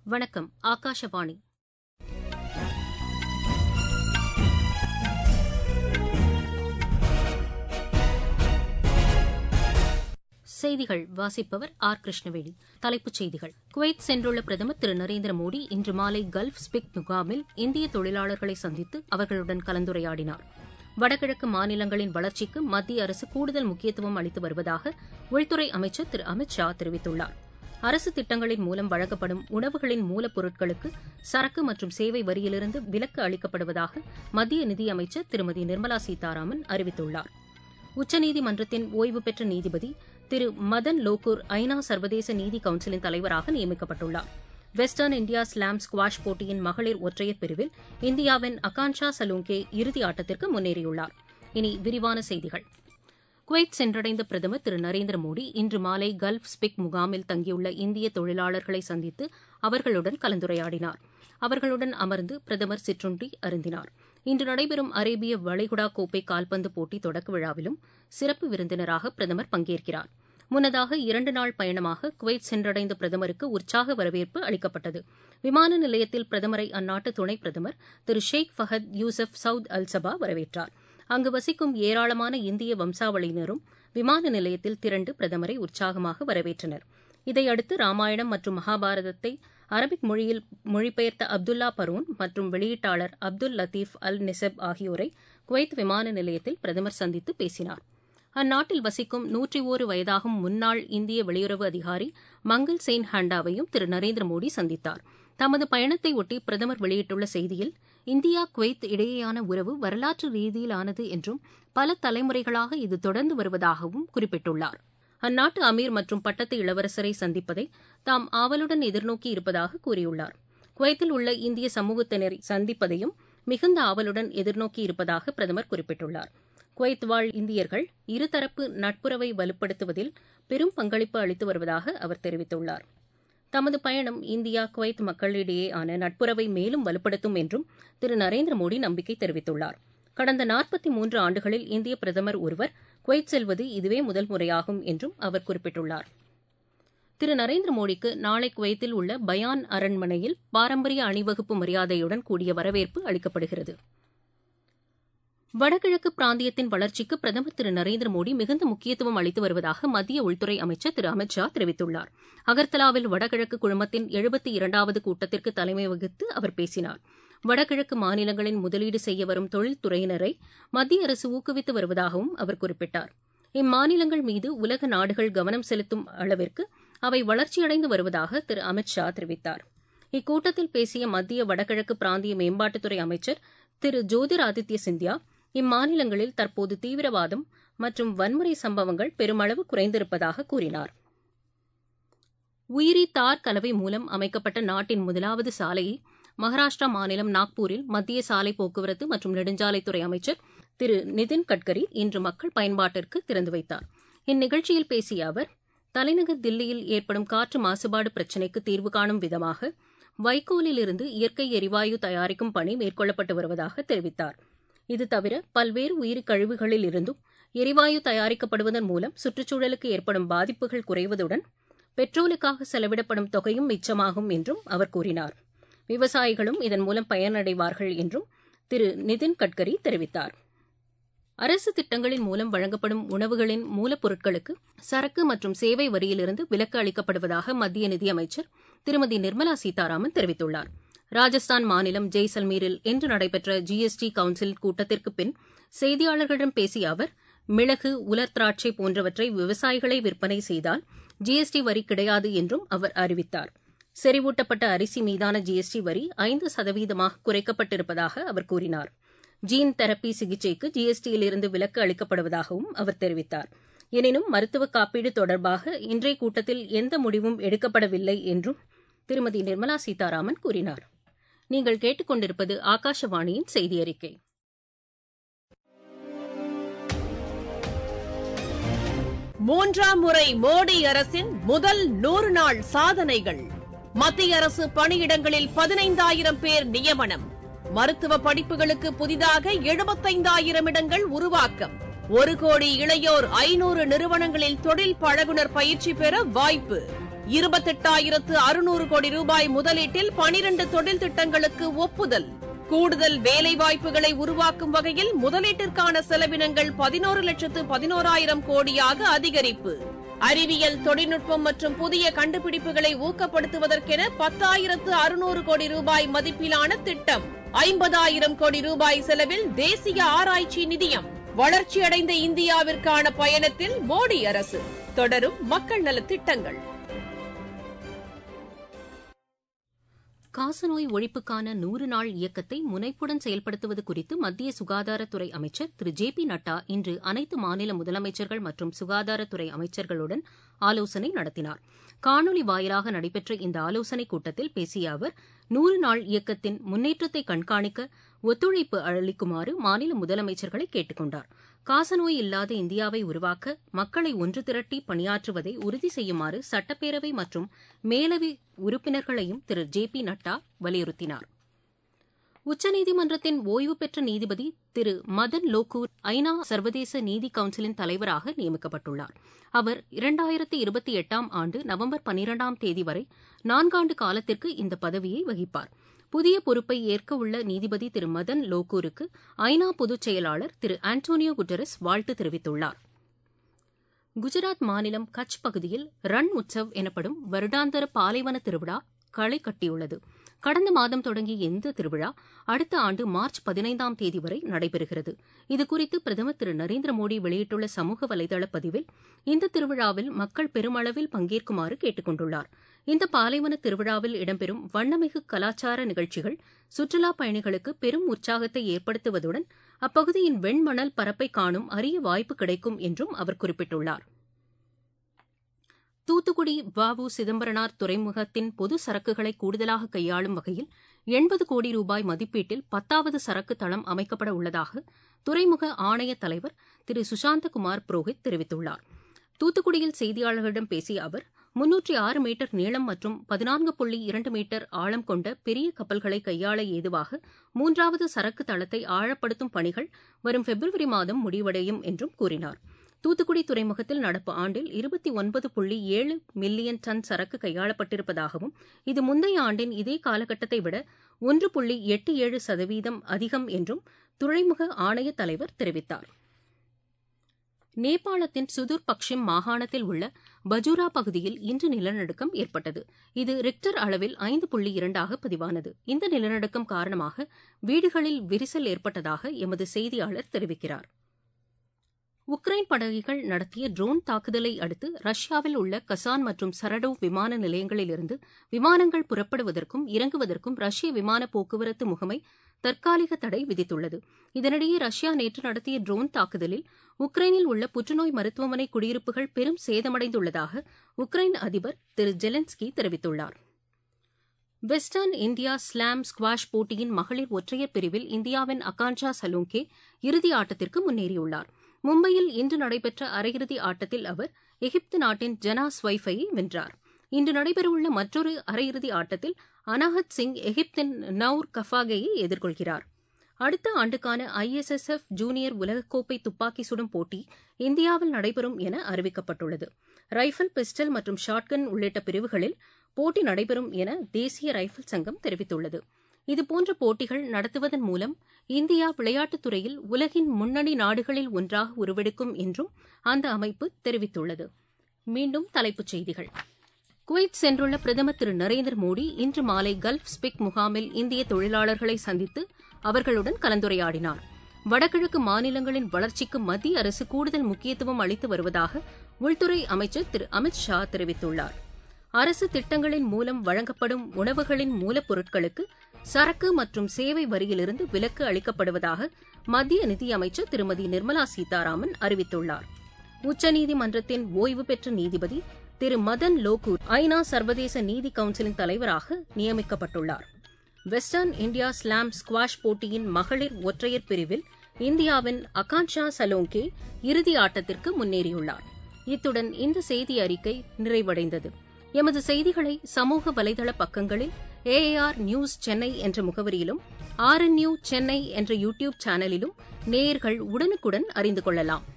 வணக்கம் ஆகாஷவாணி செய்திகள் வாசிப்பவர் ஆர் கிருஷ்ணவேணி தலைப்புச் செய்திகள் குவைத் சென்றுள்ள பிரதமர் திரு நரேந்திர மோடி இன்று மாலை கல்ஃப் ஸ்பிக் முகாமில் இந்திய தொழிலாளர்களை சந்தித்து அவர்களுடன் கலந்துரையாடினார் வடகிழக்கு மாநிலங்களின் வளர்ச்சிக்கு மத்திய அரசு கூடுதல் முக்கியத்துவம் அளித்து வருவதாக உள்துறை அமைச்சர் திரு அமித் ஷா தெரிவித்துள்ளார் அரசு திட்டங்களின் மூலம் வழங்கப்படும் உணவுகளின் மூலப்பொருட்களுக்கு சரக்கு மற்றும் சேவை வரியிலிருந்து விலக்கு அளிக்கப்படுவதாக மத்திய நிதியமைச்சர் திருமதி நிர்மலா சீதாராமன் அறிவித்துள்ளார் உச்சநீதிமன்றத்தின் ஓய்வு பெற்ற நீதிபதி திரு மதன் லோகூர் ஐநா சர்வதேச நீதி கவுன்சிலின் தலைவராக நியமிக்கப்பட்டுள்ளார் வெஸ்டர்ன் இந்தியா ஸ்லாம் ஸ்குவாஷ் போட்டியின் மகளிர் ஒற்றையர் பிரிவில் இந்தியாவின் அகான்ஷா சலூங்கே இறுதி ஆட்டத்திற்கு முன்னேறியுள்ளார் இனி விரிவான செய்திகள் குவைத் சென்றடைந்த பிரதமர் திரு நரேந்திர மோடி இன்று மாலை கல்ஃப் ஸ்பிக் முகாமில் தங்கியுள்ள இந்திய தொழிலாளர்களை சந்தித்து அவர்களுடன் கலந்துரையாடினார் அவர்களுடன் அமர்ந்து பிரதமர் சிற்றுண்டி அருந்தினார் இன்று நடைபெறும் அரேபிய வளைகுடா கோப்பை கால்பந்து போட்டி தொடக்க விழாவிலும் சிறப்பு விருந்தினராக பிரதமர் பங்கேற்கிறார் முன்னதாக இரண்டு நாள் பயணமாக குவைத் சென்றடைந்த பிரதமருக்கு உற்சாக வரவேற்பு அளிக்கப்பட்டது விமான நிலையத்தில் பிரதமரை அந்நாட்டு துணை பிரதமர் திரு Sheikh Fahad Yousef Saud Al Sabah வரவேற்றார் அங்கு வசிக்கும் ஏராளமான இந்திய வம்சாவளியினரும் விமான நிலையத்தில் திரண்டு பிரதமரை உற்சாகமாக வரவேற்றனர் இதையடுத்து ராமாயணம் மற்றும் மகாபாரதத்தை அரபிக் மொழியில் மொழிபெயர்த்த அப்துல்லா பரூன் மற்றும் வெளியீட்டாளர் அப்துல் லத்தீப் அல் நிசப் ஆகியோரை குவைத் விமான நிலையத்தில் பிரதமர் சந்தித்து பேசினார் அந்நாட்டில் வசிக்கும் நூற்றி ஓரு வயதாகும் முன்னாள் இந்திய வெளியுறவு அதிகாரி மங்கள் செயின் ஹாண்டாவையும் திரு நரேந்திர மோடி சந்தித்தார் தமது பயணத்தை ஒட்டி பிரதமர் வெளியிட்டுள்ள செய்தியில் இந்தியா குவைத் இடையேயான உறவு வரலாற்று ரீதியிலானது என்றும் பல தலைமுறைகளாக இது தொடர்ந்து வருவதாகவும் குறிப்பிட்டுள்ளார் அந்நாட்டு அமீர் மற்றும் பட்டத்து இளவரசரை சந்திப்பதை தாம் ஆவலுடன் எதிர்நோக்கி இருப்பதாக கூறியுள்ளார் குவைத்தில் உள்ள இந்திய சமூகத்தினரை சந்திப்பதையும் மிகுந்த ஆவலுடன் எதிர்நோக்கி இருப்பதாக பிரதமர் குறிப்பிட்டுள்ளார் குவைத் வாழ் இந்தியர்கள் இருதரப்பு நட்புறவை வலுப்படுத்துவதில் பெரும் பங்களிப்பு அளித்து வருவதாக அவர் தெரிவித்துள்ளார் தமது பயணம் இந்தியா குவைத் மக்களிடையேயான நட்புறவை மேலும் வலுப்படுத்தும் என்றும் திரு நரேந்திர மோடி நம்பிக்கை தெரிவித்துள்ளார் கடந்த நாற்பத்தி மூன்று ஆண்டுகளில் இந்திய பிரதமர் ஒருவர் குவைத் செல்வது இதுவே முதல் முறையாகும் என்றும் அவர் குறிப்பிட்டுள்ளார் திரு நரேந்திர மோடிக்கு நாளை குவைத்தில் உள்ள பயான் அரண்மனையில் பாரம்பரிய அணிவகுப்பு மரியாதையுடன் கூடிய வரவேற்பு அளிக்கப்படுகிறது வடகிழக்கு பிராந்தியத்தின் வளர்ச்சிக்கு பிரதமர் திரு நரேந்திர மோடி மிகுந்த முக்கியத்துவம் அளித்து வருவதாக மத்திய உள்துறை அமைச்சர் திரு அமித் ஷா தெரிவித்துள்ளார் அகர்தலாவில் வடகிழக்கு குழுமத்தின் எழுபத்தி இரண்டாவது கூட்டத்திற்கு தலைமை வகித்து அவர் பேசினார் வடகிழக்கு மாநிலங்களின் முதலீடு செய்ய வரும் தொழில்துறையினரை மத்திய அரசு ஊக்குவித்து வருவதாகவும் அவர் குறிப்பிட்டார் இம்மாநிலங்கள் மீது உலக நாடுகள் கவனம் செலுத்தும் அளவிற்கு அவை வளர்ச்சியடைந்து வருவதாக திரு அமித் ஷா தெரிவித்தார் இக்கூட்டத்தில் பேசிய மத்திய வடகிழக்கு பிராந்திய மேம்பாட்டுத்துறை அமைச்சர் திரு ஜோதிர் ஆதித்ய சிந்தியா இம்மாநிலங்களில் தற்போது தீவிரவாதம் மற்றும் வன்முறை சம்பவங்கள் பெருமளவு குறைந்திருப்பதாக கூறினார் உயிரி தார் கலவை மூலம் அமைக்கப்பட்ட நாட்டின் முதலாவது சாலையை மகாராஷ்டிரா மாநிலம் நாக்பூரில் மத்திய சாலை போக்குவரத்து மற்றும் நெடுஞ்சாலைத்துறை அமைச்சர் திரு நிதின் கட்கரி இன்று மக்கள் பயன்பாட்டிற்கு திறந்து வைத்தார் இந்நிகழ்ச்சியில் பேசிய அவர் தலைநகர் தில்லியில் ஏற்படும் காற்று மாசுபாடு பிரச்சினைக்கு தீர்வு காணும் விதமாக வைக்கோலிலிருந்து இயற்கை எரிவாயு தயாரிக்கும் பணி மேற்கொள்ளப்பட்டு வருவதாக தெரிவித்தார் இது தவிர பல்வேறு உயிரி கழிவுகளில் இருந்தும் எரிவாயு தயாரிக்கப்படுவதன் மூலம் சுற்றுச்சூழலுக்கு ஏற்படும் பாதிப்புகள் குறைவதுடன் பெட்ரோலுக்காக செலவிடப்படும் தொகையும் மிச்சமாகும் என்றும் அவர் கூறினார் விவசாயிகளும் இதன் மூலம் பயனடைவார்கள் என்றும் திரு நிதின் கட்கரி தெரிவித்தார் அரசு திட்டங்களின் மூலம் வழங்கப்படும் உணவுகளின் மூலப்பொருட்களுக்கு சரக்கு மற்றும் சேவை வரியிலிருந்து விலக்கு அளிக்கப்படுவதாக மத்திய நிதியமைச்சர் திருமதி நிர்மலா சீதாராமன் தெரிவித்துள்ளார் ராஜஸ்தான் மாநிலம் ஜெய்சல்மீரில் இன்று நடைபெற்ற ஜிஎஸ்டி கவுன்சில் கூட்டத்திற்கு பின் செய்தியாளர்களிடம் பேசிய அவர் மிளகு உலர் திராட்சை போன்றவற்றை விவசாயிகளை விற்பனை செய்தால் ஜிஎஸ்டி வரி கிடையாது என்றும் அவர் அறிவித்தார் செறிவூட்டப்பட்ட அரிசி மீதான ஜிஎஸ்டி வரி ஐந்து சதவீதமாக குறைக்கப்பட்டிருப்பதாக அவர் கூறினார் ஜீன் தெரப்பி சிகிச்சைக்கு ஜிஎஸ்டியிலிருந்து விலக்கு அளிக்கப்படுவதாகவும் அவர் தெரிவித்தார் எனினும் மருத்துவ காப்பீடு தொடர்பாக இன்றைய கூட்டத்தில் எந்த முடிவும் எடுக்கப்படவில்லை என்றும் திருமதி நிர்மலா சீதாராமன் கூறினார் நீங்கள் கேட்டுக்கொண்டிருப்பது ஆகாஷவாணியின் செய்தி அறிக்கை மூன்றாம் முறை மோடி அரசின் முதல் நூறு நாள் சாதனைகள் மத்திய அரசு பணியிடங்களில் பதினைந்தாயிரம் பேர் நியமனம் மருத்துவ படிப்புகளுக்கு புதிதாக எழுபத்தைந்தாயிரம் இடங்கள் உருவாக்கம் ஒரு கோடி இளையோர் ஐநூறு நிறுவனங்களில் தொழில் பழகுனர் பயிற்சி பெற வாய்ப்பு இருபத்தெட்டாயிரத்து அறுநூறு கோடி ரூபாய் முதலீட்டில் பனிரண்டு தொழில் திட்டங்களுக்கு ஒப்புதல் கூடுதல் வேலைவாய்ப்புகளை உருவாக்கும் வகையில் முதலீட்டிற்கான செலவினங்கள் பதினோரு லட்சத்து பதினோராயிரம் கோடியாக அதிகரிப்பு அறிவியல் தொழில்நுட்பம் மற்றும் புதிய கண்டுபிடிப்புகளை ஊக்கப்படுத்துவதற்கென பத்தாயிரத்து அறுநூறு கோடி ரூபாய் மதிப்பிலான திட்டம் ஐம்பதாயிரம் கோடி ரூபாய் செலவில் தேசிய ஆராய்ச்சி நிதியம் வளர்ச்சியடைந்த இந்தியாவிற்கான பயணத்தில் மோடி அரசு தொடரும் மக்கள் நலத் திட்டங்கள் காசநோய் ஒழிப்புக்கான நூறு நாள் இயக்கத்தை முனைப்புடன் செயல்படுத்துவது குறித்து மத்திய சுகாதாரத்துறை அமைச்சர் திரு ஜே பி நட்டா இன்று அனைத்து மாநில முதலமைச்சர்கள் மற்றும் சுகாதாரத்துறை அமைச்சர்களுடன் ஆலோசனை நடத்தினார் காணொலி வாயிலாக நடைபெற்ற இந்த ஆலோசனைக் கூட்டத்தில் பேசிய அவர் நூறு நாள் இயக்கத்தின் முன்னேற்றத்தை கண்காணிக்க ஒத்துழைப்பு அளிக்குமாறு மாநில முதலமைச்சர்களை கேட்டுக் கொண்டார் காசநோய் இல்லாத இந்தியாவை உருவாக்க மக்களை ஒன்று திரட்டி பணியாற்றுவதை உறுதி செய்யுமாறு சட்டப்பேரவை மற்றும் மேலவை உறுப்பினர்களையும் திரு ஜே பி நட்டா வலியுறுத்தினார் உச்சநீதிமன்றத்தின் ஓய்வு பெற்ற நீதிபதி திரு மதன் லோகூர் ஐநா சர்வதேச நீதி கவுன்சிலின் தலைவராக நியமிக்கப்பட்டுள்ளார் அவர் இரண்டாயிரத்தி இருபத்தி எட்டாம் ஆண்டு நவம்பர் பனிரெண்டாம் தேதி வரை நான்காண்டு காலத்திற்கு இந்த பதவியை வகிப்பார் புதிய பொறுப்பை ஏற்க உள்ள நீதிபதி திரு மதன் லோகூருக்கு ஐநா பொதுச் செயலாளர் திரு ஆண்டோனியோ குட்டரஸ் வாழ்த்து தெரிவித்துள்ளார் குஜராத் மாநிலம் கட்ச் பகுதியில் ரன் உற்சவ் எனப்படும் வருடாந்தர பாலைவன திருவிழா களை கட்டியுள்ளது கடந்த மாதம் தொடங்கிய இந்த திருவிழா அடுத்த ஆண்டு மார்ச் பதினைந்தாம் தேதி வரை நடைபெறுகிறது இதுகுறித்து பிரதமர் திரு நரேந்திர மோடி வெளியிட்டுள்ள சமூக வலைதள பதிவில் இந்த திருவிழாவில் மக்கள் பெருமளவில் பங்கேற்குமாறு கேட்டுக் கொண்டுள்ளார் இந்த பாலைவன திருவிழாவில் இடம்பெறும் வண்ணமிகு கலாச்சார நிகழ்ச்சிகள் சுற்றுலாப் பயணிகளுக்கு பெரும் உற்சாகத்தை ஏற்படுத்துவதுடன் அப்பகுதியின் வெண்மணல் பரப்பை காணும் அரிய வாய்ப்பு கிடைக்கும் என்றும் அவர் குறிப்பிட்டுள்ளார் தூத்துக்குடி வ சிதம்பரனார் துறைமுகத்தின் பொது சரக்குகளை கூடுதலாக கையாளும் வகையில் எண்பது கோடி ரூபாய் மதிப்பீட்டில் பத்தாவது சரக்கு தளம் அமைக்கப்பட உள்ளதாக துறைமுக ஆணைய தலைவர் திரு சுசாந்தகுமார் புரோஹித் தெரிவித்துள்ளார் தூத்துக்குடியில் செய்தியாளர்களிடம் பேசிய அவர் முன்னூற்றி ஆறு மீட்டர் நீளம் மற்றும் பதினான்கு புள்ளி இரண்டு மீட்டர் ஆழம் கொண்ட பெரிய கப்பல்களை கையாள ஏதுவாக மூன்றாவது சரக்கு தளத்தை ஆழப்படுத்தும் பணிகள் வரும் பிப்ரவரி மாதம் முடிவடையும் என்றும் கூறினார் தூத்துக்குடி துறைமுகத்தில் நடப்பு ஆண்டில் இருபத்தி ஒன்பது புள்ளி ஏழு மில்லியன் டன் சரக்கு கையாளப்பட்டிருப்பதாகவும் இது முந்தைய ஆண்டின் இதே காலகட்டத்தை விட ஒன்று புள்ளி எட்டு ஏழு சதவீதம் அதிகம் என்றும் துறைமுக ஆணைய தலைவர் தெரிவித்தார் நேபாளத்தின் சுதுர் பக்ஷிம் மாகாணத்தில் உள்ள பஜூரா பகுதியில் இன்று நிலநடுக்கம் ஏற்பட்டது இது ரிக்டர் அளவில் ஐந்து புள்ளி இரண்டாக பதிவானது இந்த நிலநடுக்கம் காரணமாக வீடுகளில் விரிசல் ஏற்பட்டதாக எமது செய்தியாளர் தெரிவிக்கிறார் உக்ரைன் படகுகள் நடத்திய ட்ரோன் தாக்குதலை அடுத்து ரஷ்யாவில் உள்ள கசான் மற்றும் சரடோவ் விமான நிலையங்களிலிருந்து விமானங்கள் புறப்படுவதற்கும் இறங்குவதற்கும் ரஷ்ய விமான போக்குவரத்து முகமை தற்காலிக தடை விதித்துள்ளது இதனிடையே ரஷ்யா நேற்று நடத்திய ட்ரோன் தாக்குதலில் உக்ரைனில் உள்ள புற்றுநோய் மருத்துவமனை குடியிருப்புகள் பெரும் சேதமடைந்துள்ளதாக உக்ரைன் அதிபர் திரு ஜெலன்ஸ்கி தெரிவித்துள்ளார் வெஸ்டர்ன் இந்தியா ஸ்லாம் ஸ்குவாஷ் போட்டியின் மகளிர் ஒற்றையர் பிரிவில் இந்தியாவின் அகான்ஷா சலூங்கே இறுதி ஆட்டத்திற்கு முன்னேறியுள்ளார் மும்பையில் இன்று நடைபெற்ற அரையிறுதி ஆட்டத்தில் அவர் எகிப்து நாட்டின் ஜனா ஸ்வைஃபை வென்றார் இன்று நடைபெறவுள்ள மற்றொரு அரையிறுதி ஆட்டத்தில் அனாஹத் சிங் எகிப்தின் நவுர் கஃபாகேயை எதிர்கொள்கிறார் அடுத்த ஆண்டுக்கான ஐஎஸ்எஸ்எஃப் ஜூனியர் உலகக்கோப்பை துப்பாக்கி சுடும் போட்டி இந்தியாவில் நடைபெறும் என அறிவிக்கப்பட்டுள்ளது ரைபிள் பிஸ்டல் மற்றும் ஷாட்கன் உள்ளிட்ட பிரிவுகளில் போட்டி நடைபெறும் என தேசிய ரைபிள் சங்கம் தெரிவித்துள்ளது இதுபோன்ற போட்டிகள் நடத்துவதன் மூலம் இந்தியா விளையாட்டுத் துறையில் உலகின் முன்னணி நாடுகளில் ஒன்றாக உருவெடுக்கும் என்றும் அந்த அமைப்பு தெரிவித்துள்ளது மீண்டும் தலைப்புச் செய்திகள் குவைத் சென்றுள்ள பிரதமர் திரு நரேந்திர மோடி இன்று மாலை கல்ஃப் ஸ்பிக் முகாமில் இந்திய தொழிலாளர்களை சந்தித்து அவர்களுடன் கலந்துரையாடினார் வடகிழக்கு மாநிலங்களின் வளர்ச்சிக்கு மத்திய அரசு கூடுதல் முக்கியத்துவம் அளித்து வருவதாக உள்துறை அமைச்சர் திரு அமித் ஷா தெரிவித்துள்ளார் அரசு திட்டங்களின் மூலம் வழங்கப்படும் உணவுகளின் மூலப்பொருட்களுக்கு சரக்கு மற்றும் சேவை வரியிலிருந்து விலக்கு அளிக்கப்படுவதாக மத்திய நிதியமைச்சர் திருமதி நிர்மலா சீதாராமன் அறிவித்துள்ளார் உச்சநீதிமன்றத்தின் ஓய்வு பெற்ற நீதிபதி திரு மதன் லோகூர் ஐநா சர்வதேச நீதி கவுன்சிலின் தலைவராக நியமிக்கப்பட்டுள்ளார் வெஸ்டர்ன் இந்தியா ஸ்லாம் ஸ்குவாஷ் போட்டியின் மகளிர் ஒற்றையர் பிரிவில் இந்தியாவின் அகான்ஷா சலோங்கே இறுதி ஆட்டத்திற்கு முன்னேறியுள்ளார் இத்துடன் இந்த செய்தி அறிக்கை நிறைவடைந்தது எமது செய்திகளை சமூக வலைதள பக்கங்களில் ஏஏஆர் நியூஸ் சென்னை என்ற முகவரியிலும் ஆர்என்யூ சென்னை என்ற யூ டியூப் சேனலிலும் நேயர்கள் உடனுக்குடன் அறிந்து கொள்ளலாம்